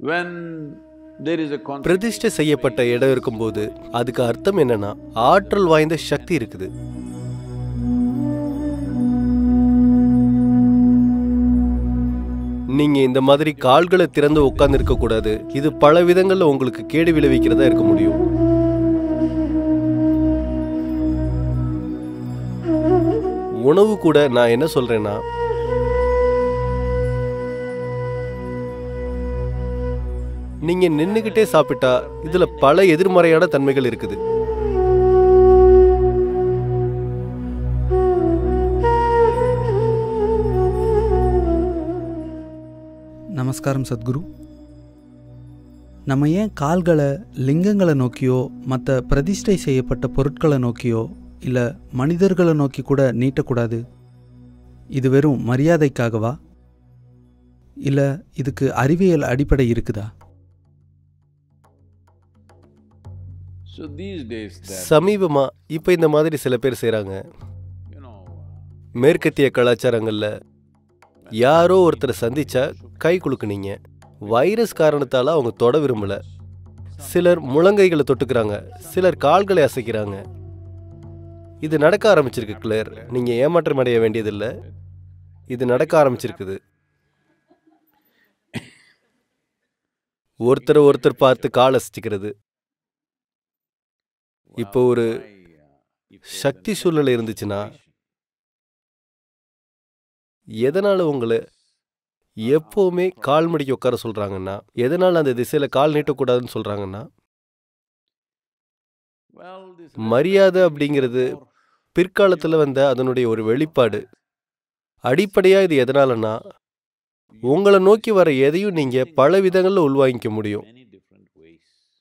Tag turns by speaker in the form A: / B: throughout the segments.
A: When there is a constant
B: பிரதிஷ்டை செய்யப்பட்ட இடம் இருக்கும்போது அதுக்கு அர்த்தம் என்னன்னா ஆற்றல் வாய்ந்த சக்தி இருக்குது நீங்க இந்த மாதிரி கால்களை திறந்து உட்கார்ந்து இருக்க கூடாது இது பல விதங்கள்ல உங்களுக்கு கேடு விளைவிக்கிறதா இருக்க முடியும் உணவு கூட நான் என்ன சொல்றேன்னா நீங்க நின்னுகிட்டே சாப்பிட்டா இதுல பல எதிர்மறையான தன்மைகள் இருக்குது
C: நமஸ்காரம் சத்குரு நம்ம ஏன் கால்களை லிங்கங்களை நோக்கியோ மற்ற பிரதிஷ்டை செய்யப்பட்ட பொருட்களை நோக்கியோ இல்லை மனிதர்களை நோக்கி கூட நீட்டக்கூடாது இது வெறும் மரியாதைக்காகவா இல்லை இதுக்கு அறிவியல் அடிப்படை இருக்குதா
A: So these days that,
B: சமீபமா இப்ப இந்த மாதிரி சில பேர் செய்றாங்க
A: you know,
B: மேற்கத்திய கலாச்சாரங்கள்ல யாரோ ஒருத்தரை சந்திச்சா கை குலுக்குனீங்க வைரஸ் காரணத்தால அவங்க தொட விரும்பல சிலர் முழங்கைகளை தொட்டுக்கிறாங்க சிலர் கால்களை அசைக்கிறாங்க இது நடக்க ஆரம்பிச்சிருக்கு கிளேர் நீங்க ஏமாற்றம் அடைய வேண்டியதில்லை இது நடக்க ஆரம்பிச்சிருக்குது ஒருத்தர் ஒருத்தர் பார்த்து கால் அசைச்சிக்கிறது இப்போ ஒரு சக்தி சூழ்நிலை இருந்துச்சுன்னா எதனால உங்களை எப்பவுமே கால் மடிக்க உட்கார சொல்றாங்கன்னா எதனால அந்த திசையில கால் நீட்டக்கூடாதுன்னு சொல்றாங்கன்னா
A: well, this
B: மரியாதை அப்படிங்கிறது பிற்காலத்துல வந்த அதனுடைய ஒரு வெளிப்பாடு அடிப்படையா இது எதனாலன்னா உங்களை நோக்கி வர எதையும் நீங்க பல விதங்கள்ல உள்வாங்கிக்க முடியும்
A: many different ways.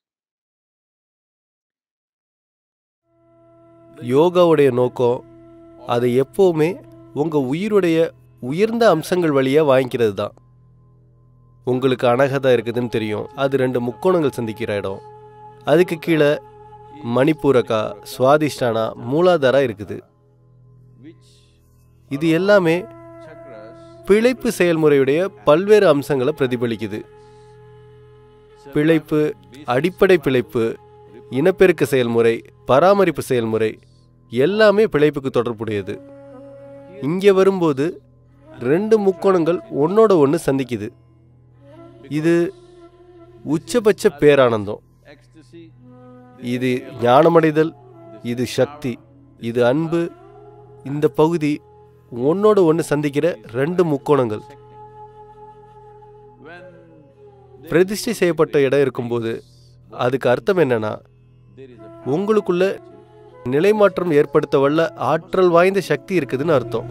B: யோகாவுடைய நோக்கம் அதை எப்பவுமே உங்க உயிருடைய உயர்ந்த அம்சங்கள் வழியா வாங்கிக்கிறது தான் உங்களுக்கு அனகதா இருக்குதுன்னு தெரியும் அது ரெண்டு முக்கோணங்கள் சந்திக்கிற இடம் அதுக்கு கீழே மணிப்பூரகா சுவாதிஷ்டானா மூலாதாரா இருக்குது
A: Which
B: இது எல்லாமே
A: chakras
B: பிழைப்பு செயல்முறையுடைய பல்வேறு அம்சங்களை பிரதிபலிக்குது பிழைப்பு அடிப்படை பிழைப்பு இனப்பெருக்க செயல்முறை பராமரிப்பு செயல்முறை எல்லாமே பிழைப்புக்கு தொடர்புடையது இங்கே வரும்போது ரெண்டு முக்கோணங்கள் ஒன்னோட ஒன்று சந்திக்குது இது உச்சபட்ச பேரானந்தம்
A: ecstasy,
B: இது ஞானமடைதல் இது சக்தி இது அன்பு இந்த பகுதி ஒன்னோட ஒன்று சந்திக்கிற ரெண்டு முக்கோணங்கள்
A: when
B: பிரதிஷ்டை செய்யப்பட்ட இடம் இருக்கும்போது அதுக்கு அர்த்தம் என்னன்னா
A: there is a
B: உங்களுக்குள்ள நிலைமாற்றம் ஏற்படுத்த வல்ல ஆற்றல் வாய்ந்த சக்தி இருக்குதுன்னு அர்த்தம்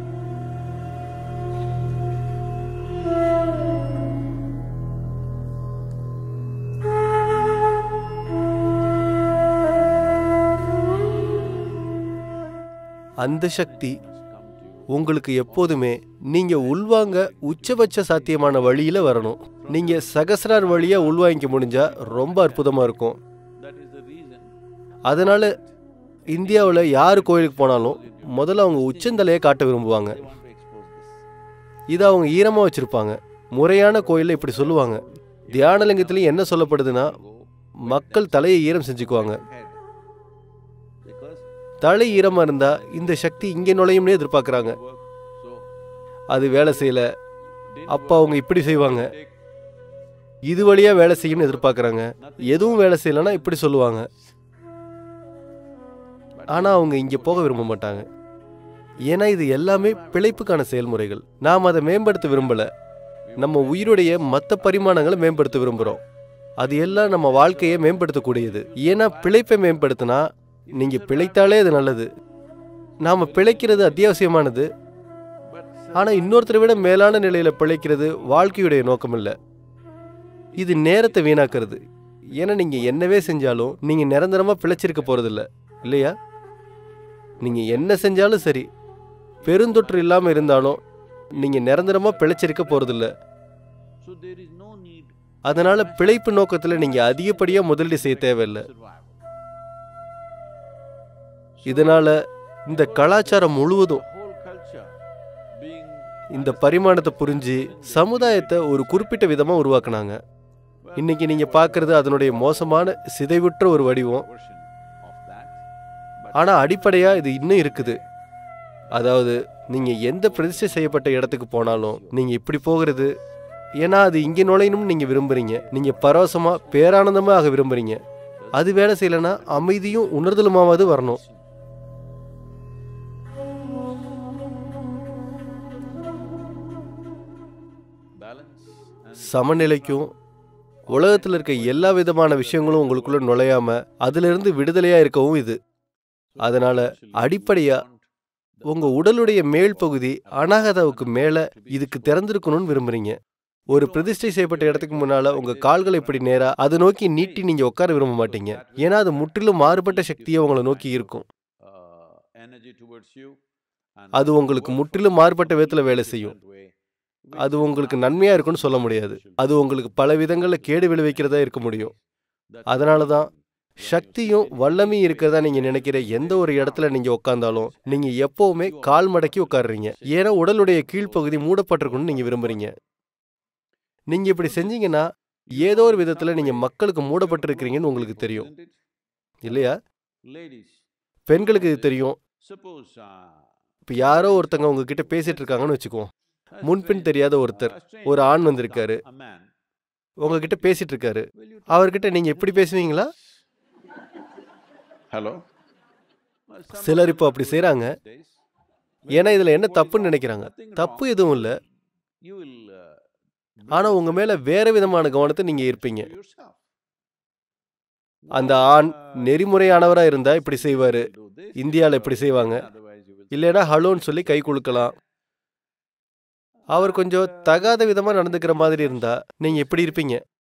B: அந்த சக்தி உங்களுக்கு எப்போதுமே நீங்க உள்வாங்க உச்சபட்ச சாத்தியமான வழியில வரணும் நீங்க சகசிரார் வழியா உள்வாங்கிக்க முடிஞ்சா ரொம்ப அற்புதமா இருக்கும்
A: that is the reason
B: அதனால இந்தியாவில் யார் கோயிலுக்கு போனாலும் முதல்ல அவங்க உச்சந்தலையை காட்ட விரும்புவாங்க
A: they want to expose this.
B: இதை அவங்க ஈரமாக வச்சுருப்பாங்க முறையான கோயிலில் இப்படி சொல்லுவாங்க தியானலிங்கத்துலேயும் என்ன சொல்லப்படுதுன்னா மக்கள் தலையை ஈரம் செஞ்சுக்குவாங்க
A: Head. Because
B: தலை ஈரமாக இருந்தால் இந்த சக்தி இங்கே நுழையும்னே எதிர்பார்க்குறாங்க
A: work so
B: அது வேலை செய்யல
A: didn't
B: அப்போ அவங்க இப்படி செய்வாங்க
A: take
B: இது வழியாக வேலை செய்யும்னு எதிர்பார்க்குறாங்க எதுவும் வேலை செய்யலைன்னா இப்படி சொல்லுவாங்க ஆனால் அவங்க இங்கே போக விரும்ப மாட்டாங்க ஏன்னா இது எல்லாமே பிழைப்புக்கான செயல்முறைகள் நாம் அதை மேம்படுத்த விரும்பலை நம்ம உயிருடைய மற்ற பரிமாணங்களை மேம்படுத்த விரும்புகிறோம் அது எல்லாம் நம்ம வாழ்க்கையை மேம்படுத்தக்கூடியது ஏன்னா பிழைப்பை மேம்படுத்தினா நீங்கள் பிழைத்தாலே அது நல்லது நாம் பிழைக்கிறது அத்தியாவசியமானது ஆனால் இன்னொருத்தரை விட மேலான நிலையில் பிழைக்கிறது வாழ்க்கையுடைய நோக்கம் இல்லை இது நேரத்தை வீணாக்குறது ஏன்னா நீங்கள் என்னவே செஞ்சாலும் நீங்கள் நிரந்தரமாக பிழைச்சிருக்க போகிறதில்ல இல்லையா நீங்கள் என்ன செஞ்சாலும் சரி பெருந்தொற்று இல்லாமல் இருந்தாலும் நீங்கள் நிரந்தரமாக பிழைச்சிருக்க போகிறதில்ல
A: so there is no need
B: அதனால் பிழைப்பு நோக்கத்தில் நீங்கள் அதிகப்படியாக முதலீடு செய்ய தேவையில்லை
A: to survive.
B: இதனால் இந்த கலாச்சாரம் முழுவதும்
A: The whole culture being
B: இந்த பரிமாணத்தை புரிஞ்சு சமுதாயத்தை ஒரு குறிப்பிட்ட விதமாக உருவாக்குனாங்க இன்னைக்கு நீங்க பார்க்கறது அதனுடைய மோசமான சிதைவுற்ற ஒரு வடிவம்
A: version of that. But
B: ஆனா அடிப்படையா இது இன்னும் இருக்குது அதாவது நீங்க எந்த பிரதிஷ்டை செய்யப்பட்ட இடத்துக்கு போனாலும் நீங்க இப்படி போகிறது ஏன்னா அது இங்கே நுழையணும்னு நீங்க விரும்புறீங்க நீங்க பரவசமா பேரானந்தமா ஆக விரும்புறீங்க அது வேலை செய்யலைன்னா அமைதியும் உணர்தலுமாவது வரணும்
A: balance and
B: சமநிலைக்கும் உலகத்தில் இருக்க எல்லா விதமான விஷயங்களும் உங்களுக்குள்ள நுழையாம அதிலிருந்து விடுதலையா இருக்கவும் இது அதனால அடிப்படையா உங்க உடலுடைய மேல் பகுதி அனாகதாவுக்கு மேல இதுக்கு திறந்திருக்கணும்னு விரும்புறீங்க ஒரு பிரதிஷ்டை செய்யப்பட்ட இடத்துக்கு முன்னால உங்க கால்களை இப்படி நேரா அதை நோக்கி நீட்டி நீங்க உட்கார விரும்ப மாட்டீங்க ஏன்னா அது முற்றிலும் மாறுபட்ட சக்தியை உங்களை நோக்கி இருக்கும்
A: uh, energy towards you. and
B: அது உங்களுக்கு முற்றிலும் மாறுபட்ட விதத்துல வேலை செய்யும் அது உங்களுக்கு நன்மையா இருக்கும்னு சொல்ல முடியாது அது உங்களுக்கு பல விதங்கள்ல கேடு விளைவிக்கிறதா இருக்க முடியும் அதனால தான் சக்தியும் வல்லமையும் இருக்கிறதா நீங்க நினைக்கிற எந்த ஒரு இடத்துல நீங்க உட்கார்ந்தாலும் நீங்க எப்பவுமே கால் மடக்கி உட்காருறீங்க ஏன்னா உடலுடைய கீழ்ப்பகுதி மூடப்பட்டிருக்கும்னு நீங்க விரும்புறீங்க நீங்க இப்படி செஞ்சீங்கன்னா ஏதோ ஒரு விதத்துல நீங்க மக்களுக்கு மூடப்பட்டிருக்கிறீங்கன்னு உங்களுக்கு தெரியும் இல்லையா
A: Ladies,
B: பெண்களுக்கு இது தெரியும்
A: suppose uh,
B: இப்ப யாரோ ஒருத்தங்க உங்ககிட்ட பேசிட்டு இருக்காங்கன்னு வச்சுக்குவோம்
A: a
B: முன்பின்
A: stranger-
B: தெரியாத ஒருத்தர்
A: a stranger
B: ஒரு ஆண்
A: comes
B: வந்திருக்காரு.
A: up, a man.
B: உங்ககிட்ட பேசிட்டு இருக்காரு
A: Will you
B: அவர்கிட்ட நீங்க எப்படி பேசுவீங்களா
A: Hello?
B: சிலர் இப்போ அப்படி செய்றாங்க. ஏன்னா இதுல என்ன தப்புன்னு நினைக்கிறாங்க தப்பு எதுவும் இல்ல ஆனா உங்க மேல வேற விதமான கவனத்தை நீங்க இருப்பீங்க அந்த ஆண் நெறிமுறையானவரா இருந்தா இப்படி செய்வாரு இந்தியால இப்படி செய்வாங்க இல்லைன்னா ஹலோன்னு சொல்லி கை குலுக்கலாம் அவர் கொஞ்சம் தகாத விதமா நடந்துக்கிற மாதிரி இருந்தா நீங்க எப்படி இருப்பீங்க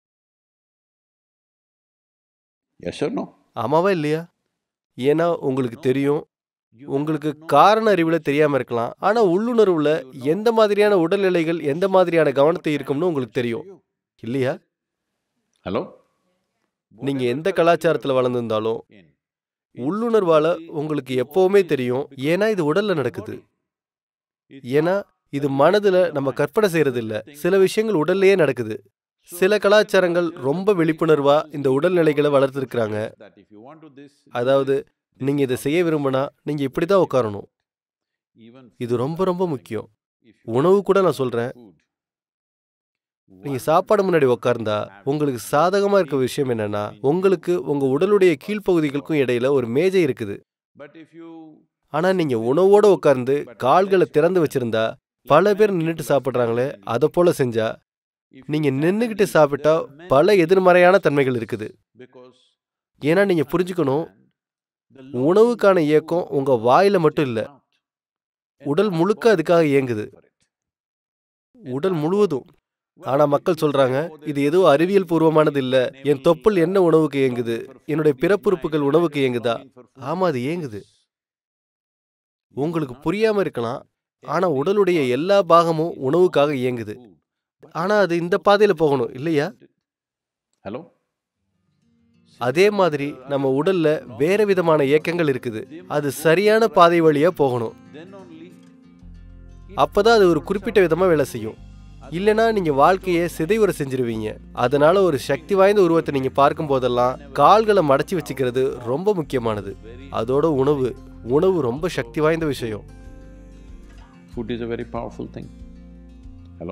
A: Yes or no?
B: ஆமாவா இல்லையா ஏன்னா உங்களுக்கு தெரியும் உங்களுக்கு காரண அறிவுல தெரியாம இருக்கலாம் ஆனா உள்ளுணர்வுல எந்த மாதிரியான உடல்நிலைகள் எந்த மாதிரியான கவனத்தை இருக்கும்னு உங்களுக்கு தெரியும் இல்லையா
A: Hello?
B: நீங்க எந்த கலாச்சாரத்துல வளர்ந்திருந்தாலும் உள்ளுணர்வால உங்களுக்கு எப்பவுமே தெரியும் ஏன்னா இது உடல்ல நடக்குது ஏன்னா இது மனதுல நம்ம கற்பனை செய்யறது இல்ல சில விஷயங்கள் உடல்லயே நடக்குது சில கலாச்சாரங்கள் ரொம்ப விழிப்புணர்வா இந்த உடல்நிலைகளை வளர்த்துருக்குறாங்க அதாவது நீங்க இதை செய்ய விரும்பினா நீங்க இப்படிதான் உட்காரணும் இது ரொம்ப ரொம்ப முக்கியம் உணவு கூட நான் சொல்றேன் நீங்க சாப்பாடு முன்னாடி உட்கார்ந்தா உங்களுக்கு சாதகமா இருக்க விஷயம் என்னன்னா உங்களுக்கு உங்க உடலுடைய கீழ்ப்பகுதிகளுக்கும் இடையில ஒரு மேஜை இருக்குது ஆனா நீங்க உணவோட உட்கார்ந்து கால்களை திறந்து வச்சிருந்தா பல பேர் நின்றுட்டு சாப்பிடுறாங்களே அதை போல செஞ்சா நீங்க நின்னுகிட்டு சாப்பிட்டா பல எதிர்மறையான தன்மைகள் இருக்குது ஏன்னா நீங்க புரிஞ்சுக்கணும் உணவுக்கான இயக்கம் உங்க வாயில மட்டும் இல்ல உடல் முழுக்க அதுக்காக இயங்குது உடல் முழுவதும் ஆனா மக்கள் சொல்றாங்க இது ஏதோ அறிவியல் பூர்வமானது இல்ல என் தொப்புள் என்ன உணவுக்கு இயங்குது என்னுடைய பிறப்புறுப்புகள் உணவுக்கு இயங்குதா ஆமா அது இயங்குது உங்களுக்கு புரியாம இருக்கலாம் ஆனா உடலுடைய எல்லா பாகமும் உணவுக்காக இயங்குது ஆனா அது இந்த பாதையில போகணும் இல்லையா
A: ஹலோ
B: அதே மாதிரி நம்ம உடல்ல வேற விதமான இயக்கங்கள் இருக்குது அது சரியான பாதை வழியா போகணும் அப்பதான் அது ஒரு குறிப்பிட்ட விதமா வேலை செய்யும் இல்லனா நீங்க வாழ்க்கையை சிதைவுற செஞ்சிருவீங்க அதனால ஒரு சக்தி வாய்ந்த உருவத்தை நீங்க பார்க்கும் போதெல்லாம் கால்களை மடச்சி வச்சுக்கிறது ரொம்ப முக்கியமானது அதோட உணவு உணவு ரொம்ப சக்தி வாய்ந்த விஷயம்
A: Food is a very powerful thing. Hello?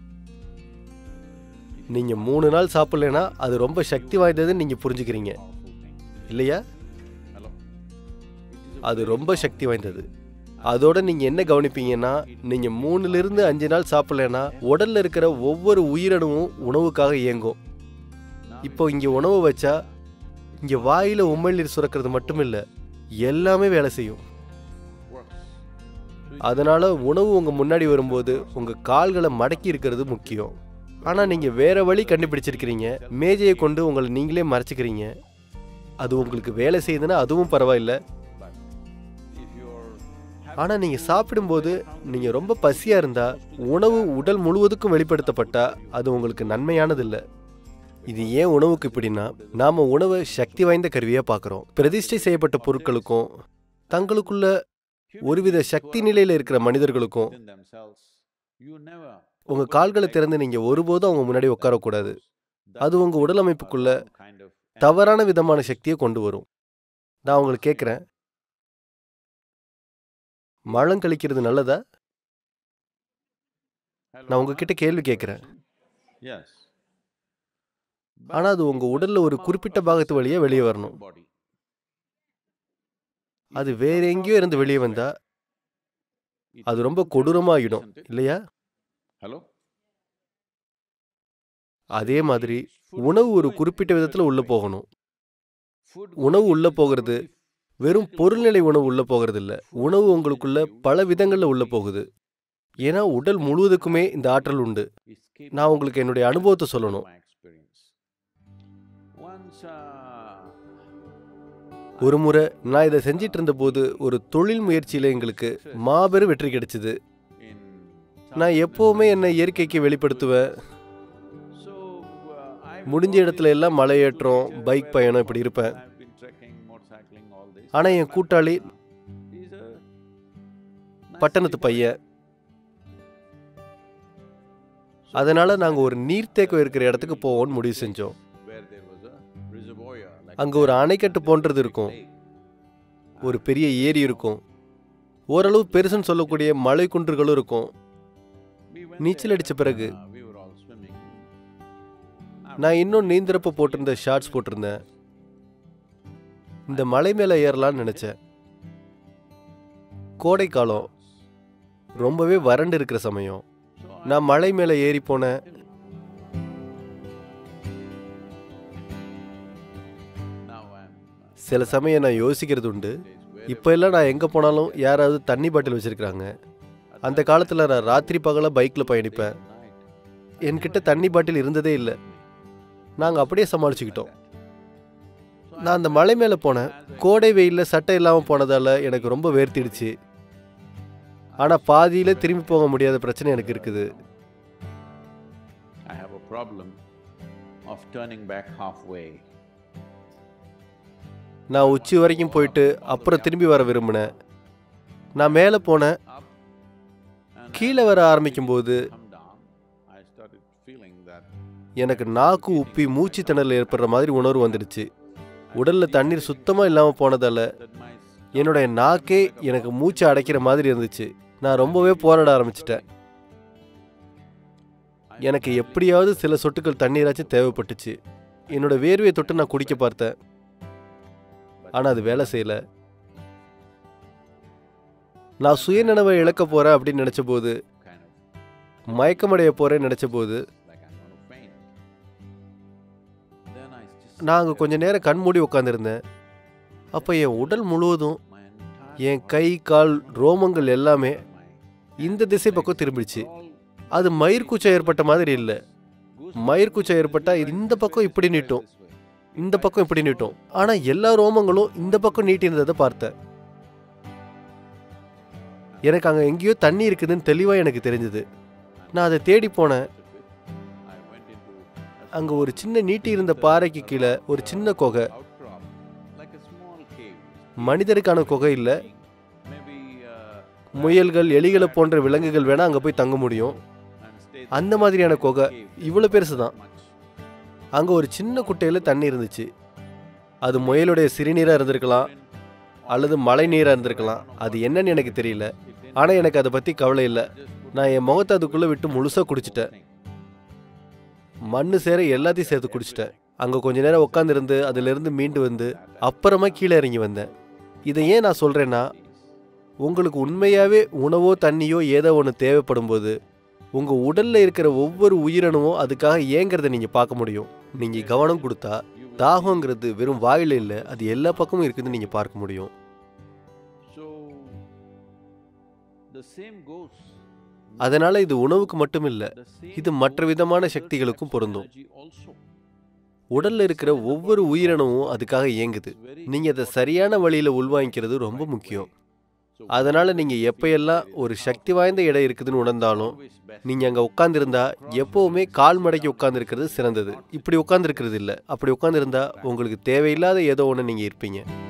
B: நீங்க மூணு நாள் சாப்பிடலைன்னா அது ரொம்ப சக்தி வாய்ந்ததுன்னு நீங்க புரிஞ்சுக்கிறீங்க இல்லையா
A: Hello?
B: அது ரொம்ப சக்தி வாய்ந்தது அதோட நீங்க என்ன கவனிப்பீங்கன்னா நீங்க மூணுல இருந்து அஞ்சு நாள் சாப்பிடலைன்னா உடல்ல இருக்கிற ஒவ்வொரு உயிரணுவும் உணவுக்காக இயங்கும் இப்போ இங்க உணவு வச்சா இங்க வாயில உமிழ்நீர் சுரக்கிறது மட்டும் இல்ல எல்லாமே வேலை செய்யும் அதனால உணவு உங்க முன்னாடி வரும்போது உங்க கால்களை மடக்கி இருக்கிறது முக்கியம் ஆனா நீங்க வேற வழி கண்டுபிடிச்சிருக்கிறீங்க மேஜையை கொண்டு உங்களை நீங்களே மறைச்சிக்கிறீங்க அது உங்களுக்கு வேலை செய்யுதுன்னா அதுவும் பரவாயில்ல
A: If you're
B: ஆனா நீங்க சாப்பிடும்போது நீங்க ரொம்ப பசியா இருந்தா உணவு உடல் முழுவதுக்கும் வெளிப்படுத்தப்பட்டா அது உங்களுக்கு நன்மையானது இல்ல இது ஏன் உணவுக்கு இப்படின்னா நாம உணவை சக்தி வாய்ந்த கருவியா பார்க்கறோம் பிரதிஷ்டை செய்யப்பட்ட பொருட்களுக்கும் தங்களுக்குள்ள ஒருவித சக்தி நிலையில இருக்கிற மனிதர்களுக்கும்
A: within themselves, you never
B: உங்க கால்களை திறந்து நீங்க ஒருபோதும் அவங்க முன்னாடி உட்காரக்கூடாது அது உங்க உடல் அமைப்புக்குள்ள தவறான விதமான சக்தியை கொண்டு வரும் நான் உங்களுக்கு கேட்குறேன் மலம் கழிக்கிறது நல்லதா நான் உங்ககிட்ட கேள்வி கேட்குறேன்
A: Yes.
B: ஆனா அது உங்க உடல்ல ஒரு குறிப்பிட்ட பாகத்து வழியா வெளியே வரணும் அது வேற எங்கேயோ இருந்து வெளியே வந்தா அது ரொம்ப கொடூரமாகிடும் இல்லையா
A: ஹலோ
B: அதே மாதிரி உணவு ஒரு குறிப்பிட்ட விதத்துல உள்ள போகணும் உணவு உள்ள போகிறது வெறும் பொருள்நிலை உணவு உள்ள போகிறது இல்ல உணவு உங்களுக்குள்ள பல விதங்கள்ல உள்ள போகுது ஏன்னா உடல் முழுவதுக்குமே இந்த ஆற்றல் உண்டு நான் உங்களுக்கு என்னுடைய அனுபவத்தை சொல்லணும் ஒரு முறை நான் இதை செஞ்சிட்டு இருந்தபோது ஒரு தொழில் முயற்சியில எங்களுக்கு மாபெரும் வெற்றி கிடைச்சது நான் எப்பவுமே என்னை இயற்கைக்கு வெளிப்படுத்துவேன் முடிஞ்ச இடத்துல எல்லாம் மலையேற்றம் பைக் பயணம் இப்படி இருப்பேன் ஆனா என் கூட்டாளி பட்டணத்து பையன் அதனால நாங்க ஒரு நீர்த்தேக்கம் இருக்கிற இடத்துக்கு போவோம்னு முடிவு செஞ்சோம் அங்க ஒரு அணைக்கட்டு போன்றது இருக்கும் ஒரு பெரிய ஏரி இருக்கும் ஓரளவு பெருசுன்னு சொல்லக்கூடிய மலை குன்றுகளும் இருக்கும் நீச்சல் அடிச்ச பிறகு நான் இன்னும் நீந்திரப்ப போட்டிருந்த ஷார்ட்ஸ் போட்டிருந்தேன் இந்த மலை மேலே ஏறலாம்னு நினைச்சேன் கோடை காலம் ரொம்பவே வறண்டு இருக்கிற சமயம் நான் மலை மேலே ஏறி போனேன் சில சமயம் நான் யோசிக்கிறது உண்டு இப்போ எல்லாம் நான் எங்கே போனாலும் யாராவது தண்ணி பாட்டில் வச்சிருக்கிறாங்க அந்த காலத்தில் நான் ராத்திரி பகலாக பைக்கில் பயணிப்பேன் என்கிட்ட தண்ணி பாட்டில் இருந்ததே இல்லை நாங்கள் அப்படியே சமாளிச்சுக்கிட்டோம் நான் அந்த மலை மேலே போனேன் கோடை வெயிலில் சட்டை இல்லாமல் போனதால் எனக்கு ரொம்ப வேர்த்திடுச்சு ஆனால் பாதியில் திரும்பி போக முடியாத பிரச்சனை எனக்கு இருக்குது
A: I have a problem of turning back halfway.
B: நான் உச்சி வரைக்கும் போயிட்டு அப்புறம் திரும்பி வர விரும்பினேன் நான் மேலே போனேன்
A: And
B: கீழே வர ஆரம்பிக்கும் போது
A: come down, I started feeling that
B: எனக்கு நாக்கு உப்பி மூச்சு திணறல் ஏற்படுற மாதிரி உணர்வு வந்துடுச்சு உடல்ல தண்ணீர் சுத்தமாக இல்லாமல் போனதால
A: that my
B: என்னுடைய நாக்கே எனக்கு மூச்சு அடைக்கிற மாதிரி இருந்துச்சு நான் ரொம்பவே போராட ஆரம்பிச்சிட்டேன் எனக்கு எப்படியாவது சில சொட்டுக்கள் தண்ணீராச்சும் தேவைப்பட்டுச்சு என்னோட வேர்வையை தொட்டு நான் குடிக்க பார்த்தேன் ஆனால் அது வேலை செய்யல நான் சுயநினைவை இழக்க போறேன் அப்படின்னு நினைச்ச போது
A: kind of
B: மயக்கமடைய போறேன்னு நினைச்ச போது
A: like I'm going to faint. Then I just
B: நான் அங்கே கொஞ்ச நேரம் கண் மூடி உட்காந்துருந்தேன் அப்போ என் உடல் முழுவதும்
A: my entire
B: என் கை கால் ரோமங்கள் எல்லாமே
A: my
B: இந்த திசை பக்கம் திரும்பிடுச்சு
A: all
B: அது மயிர்கூச்சம் ஏற்பட்ட மாதிரி இல்லை மயிர்கூச்சம் ஏற்பட்டா இது இந்த பக்கம் இப்படி நீட்டும்
A: this way.
B: இந்த பக்கம் இப்படி நீட்டும் ஆனா எல்லா ரோமங்களும் இந்த பக்கம் நீட்டி இருந்ததை பார்த்தேன் எனக்கு அங்க எங்கேயோ தண்ணி இருக்குதுன்னு தெளிவா எனக்கு தெரிஞ்சது நான் அதை தேடி போனேன்
A: I went into a
B: அங்க ஒரு சின்ன நீட்டி இருந்த பாறைக்கு கீழே ஒரு சின்ன குகை
A: outcrop, like a small cave.
B: மனிதருக்கான குகை இல்ல
A: Maybe uh,
B: முயல்கள் எலிகளை போன்ற விலங்குகள் வேணா அங்க போய் தங்க முடியும்
A: and stay
B: அந்த மாதிரியான குகை
A: cave
B: இவ்வளவு பெருசு தான்
A: much.
B: அங்க ஒரு சின்ன குட்டையில தண்ணி இருந்துச்சு அது முயலுடைய சிறுநீரா இருந்திருக்கலாம் அல்லது மழை நீரா இருந்திருக்கலாம் அது என்னன்னு எனக்கு தெரியல ஆனா எனக்கு அதை பத்தி கவலை இல்லை நான் என் முகத்தை அதுக்குள்ள விட்டு முழுசா குடிச்சிட்டேன் மண்ணு சேர எல்லாத்தையும் சேர்த்து குடிச்சிட்டேன் அங்க கொஞ்ச நேரம் உட்காந்துருந்து அதுல இருந்து மீண்டு வந்து அப்புறமா கீழே இறங்கி வந்தேன் இதை ஏன் நான் சொல்றேன்னா உங்களுக்கு உண்மையாவே உணவோ தண்ணியோ ஏதோ ஒன்று தேவைப்படும் போது உங்க உடல்ல இருக்கிற ஒவ்வொரு உயிரணுவும் அதுக்காக ஏங்கிறத நீங்க பார்க்க முடியும் நீங்க கவனம் கொடுத்தா தாகங்கிறது வெறும் வாயில இல்லை அது எல்லா பக்கமும் இருக்குதுன்னு நீங்க பார்க்க முடியும்
A: So the same goes.
B: அதனால இது உணவுக்கு மட்டும் இல்ல
A: The same
B: இது மற்ற
A: goes
B: விதமான
A: with
B: சக்திகளுக்கும் பொருந்தும்
A: energy also.
B: உடல்ல இருக்கிற ஒவ்வொரு உயிரணுவும் அதுக்காக இயங்குது
A: It's very
B: நீங்க அதை
A: important
B: சரியான
A: to
B: வழியில
A: do it
B: உள்வாங்கிக்கிறது
A: the
B: ரொம்ப
A: right
B: முக்கியம்
A: way. So
B: அதனால
A: whatever
B: நீங்க
A: you feel
B: எப்பயெல்லாம்
A: there is
B: ஒரு
A: now,
B: சக்தி வாய்ந்த இடம் இருக்குதுன்னு உணர்ந்தாலும்
A: always best
B: நீங்க அங்க உட்கார்ந்திருந்தா எப்பவுமே கால் மடக்கி உட்கார்ந்திருக்கிறது சிறந்தது இப்படி உட்கார்ந்திருக்கிறது இல்ல அப்படி உட்கார்ந்திருந்தா உங்களுக்கு தேவையில்லாத ஏதோ ஒன்று நீங்க இருப்பீங்க